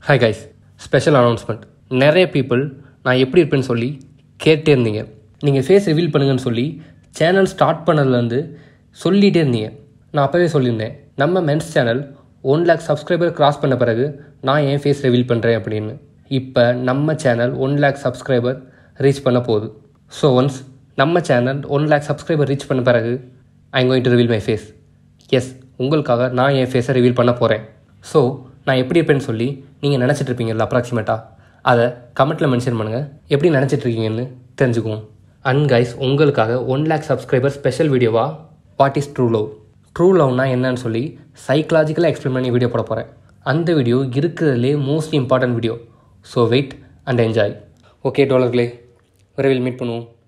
hi guys special announcement நிறைய people நான் எப்படி இருப்பேன்னு சொல்லி கேட்டே இருந்தீங்க நீங்கள் ஃபேஸ் ரிவீல் பண்ணுங்கன்னு சொல்லி சேனல் ஸ்டார்ட் பண்ணதுலேருந்து சொல்லிகிட்டே இருந்தீங்க நான் அப்போவே சொல்லியிருந்தேன் நம்ம men's channel one lakh subscriber cross பண்ண பிறகு நான் என் ஃபேஸ் ரிவீல் பண்ணுறேன் அப்படின்னு இப்போ நம்ம channel one lakh subscriber reach பண்ண போகுது ஸோ ஒன்ஸ் நம்ம channel one lakh subscriber reach பண்ண பிறகு I going to reveal my face yes உங்களுக்காக நான் என் ஃபேஸை ரிவீல் பண்ண போகிறேன் ஸோ நான் எப்படி இருப்பேன்னு சொல்லி நீங்கள் நினச்சிட்டு இருப்பீங்கல்ல அப்ராக்சிமேட்டாக அதை கமெண்ட்டில் மென்ஷன் பண்ணுங்கள் எப்படி நினச்சிட்டு இருக்கீங்கன்னு தெரிஞ்சுக்குவோம் அண்ட் கைஸ் உங்களுக்காக ஒன் லேக் சப்ஸ்கிரைபர் ஸ்பெஷல் வீடியோவா what is true love true லவ்னா என்னன்னு சொல்லி சைக்கலாஜிக்கலாக எக்ஸ்பிளைன் பண்ணி வீடியோ போட போகிறேன் அந்த வீடியோ இருக்கிறதுலே most important video so wait and enjoy okay டோலர்களே விரைவில் மீட் பண்ணுவோம்